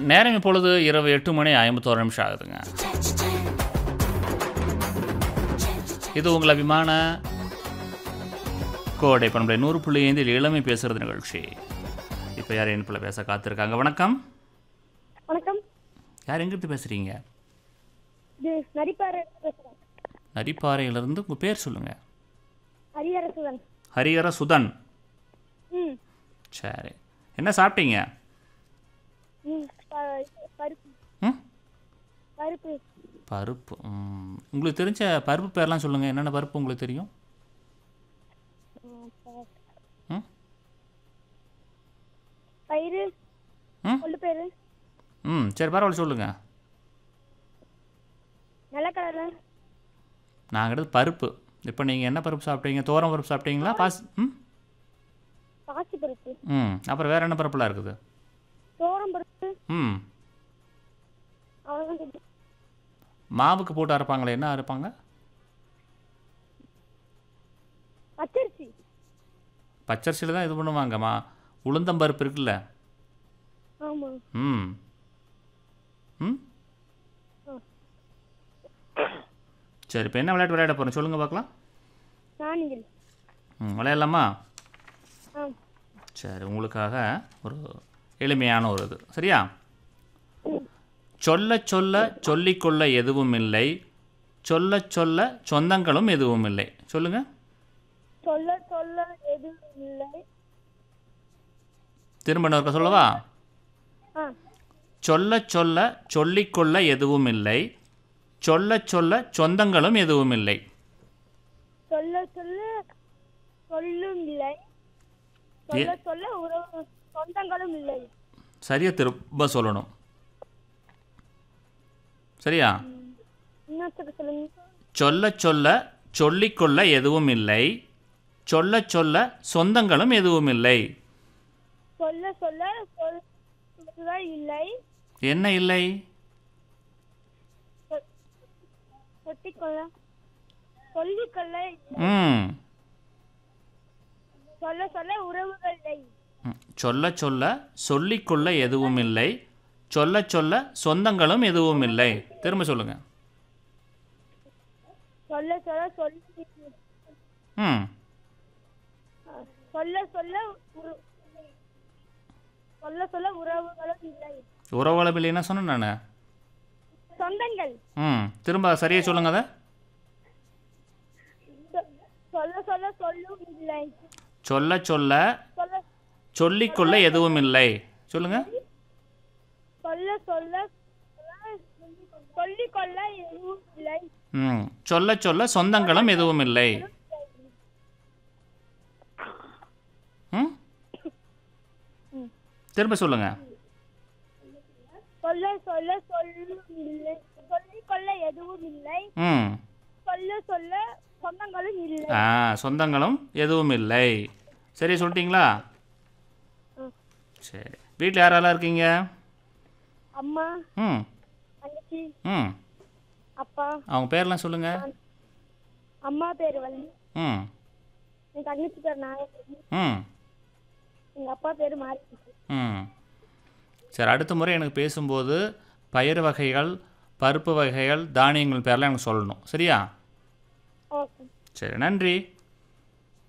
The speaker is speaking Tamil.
நேரம் இப்பொழுது இரவு எட்டு மணி ஐம்பத்தோரு நிமிஷம் ஆகுதுங்க இது உங்கள் அபிமான கோடை பண்புடைய நூறு புள்ளி ஐந்தில் இளமை பேசுறது நிகழ்ச்சி இப்போ யார் இணைப்பில் பேச காத்திருக்காங்க வணக்கம் வணக்கம் யார் எங்கிருந்து பேசுகிறீங்க இது நரிப்பாறை பேசுறேன் நரிப்பாறையிலிருந்து உங்கள் பேர் சொல்லுங்கள் ஹரியரசுதன் ஹரிஹர சுதன் ம் சரி என்ன சாப்பிட்டீங்க ம் ப- பருப்பு ம் பருப்பு பருப்பு ம். உங்களுக்கு தெரிஞ்ச பருப்பு பேர்லாம் சொல்லுங்கள் என்னென்ன பருப்பு உங்களுக்கு தெரியும் ம், ப- ம் பயிறு ம் கொள்ளு பயிறு ம் சரி பரவாயில்ல சொல்லுங்கள் நிலக்கடலை நாங்கள் எடுத்து பருப்பு இப்போ நீங்கள் என்ன பருப்பு சாப்பிட்டீங்க தோரம் பருப்பு சாப்பிட்டீங்களா பாஸ் ம் பாசி பருப்பு ம் அப்புறம் வேறு என்ன பருப்புலாம் இருக்குது சோரம் பருப்பு ம் அவ்வளோதான் தெரியும் மாவுக்கு போட்டு அரைப்பாங்களே என்ன அரைப்பாங்க பச்சரிசி பச்சரிசியில் தான் இது பண்ணுவாங்க மா உளுந்தம்பருப்பு இருக்குல்ல ஆமாம் ம் ம் சரி இப்போ என்ன விளையாட்டு விளையாட போகிறோம் சொல்லுங்கள் பார்க்கலாம் நாணிகள் ம் விளையாடலாமா ஆ சரி உங்களுக்காக ஒரு எளிமையான ஒரு இது சரியா சொல்ல சொல்ல சொல்லிக்கொள்ள எதுவும் இல்லை சொல்ல சொல்ல சொந்தங்களும் எதுவும் இல்லை சொல்லுங்க சொல்ல சொல்ல எதுவும் இல்லை திரும்ப இன்னொருக்க சொல்லவா ஆ சொல்ல சொல்ல சொல்லிக்கொள்ள எதுவும் இல்லை சொல்ல சொல்ல சொந்தங்களும் எதுவும் இல்லை சொல்ல சொல்ல சொல்லும் இல்லை சொல்ல சொல்ல உறவு சொந்தங்களும் இல்லை சரியா திரும்ப சொல்லணும் சரியா இன்னொருத்தருக்கு சொல்லுங்க சொல்ல சொல்ல சொல்லிக்கொள்ள எதுவும் இல்லை சொல்ல சொல்ல சொந்தங்களும் எதுவும் இல்லை சொல்ல சொல்ல சொல் சொல்ல இல்லை என்ன இல்லை ஒட்டிக்கொள்ள சொல்லிக்கொள்ள ம் சொல்ல சொல்ல உறவுகள் இல்லை ம். சொல்ல சொல்ல சொல்லிக்கொள்ள எதுவும் இல்லை சொல்ல சொல்ல சொந்தங்களும் எதுவும் இல்லை திரும்ப சொல்லுங்க சொல்ல சொல்ல சொல்லி ம் சொல்ல சொல்ல உற- சொல்ல சொல்ல உறவுகளும் இல்லை உறவுகளம் இல்லைன்னா சொன்னேன் நான் சொந்தங்கள் ம் திரும்ப சரியாக சொல்லுங்க அதை சொ- சொல்ல சொல்ல சொல்லும் இல்லை சொல்ல சொல்ல சொல்ல சொல்லிக்கொள்ள எதுவும் இல்லை சொல்லுங்க சொல்ல சொல்ல சொல்லிக்கொள்ள எதுவும் இல்லை ம் சொல்ல சொல்ல சொந்தங்களும் எதுவும் இல்லை ம் ம். திரும்ப சொல்லுங்க சொல்ல சொல்ல சொல்லும் இல்லை சொல்லிக்கொள்ள எதுவும் இல்லை ம் சொல்ல சொல்ல சொந்தங்களும் இல்லை ஆ சொந்தங்களும் எதுவும் இல்லை சரி சொல்லிட்டீங்களா ம். சரி வீட்டில் யாரெல்லாம் இருக்கீங்க அம்மா ம் தங்கச்சி ம் அப்பா அவங்க பேர்லாம் சொல்லுங்கள் அம்மா பேர் வள்ளி ம் என் தங்கச்சி பேர் நாகேஸ்வரி ம் எங்க அப்பா பேர் மாரி ம் சரி அடுத்த முறை எனக்கு பேசும்போது பயிர் வகைகள் பருப்பு வகைகள் தானியங்கள் பேர்லாம் எனக்கு சொல்லணும் சரியா ஓகே சரி நன்றி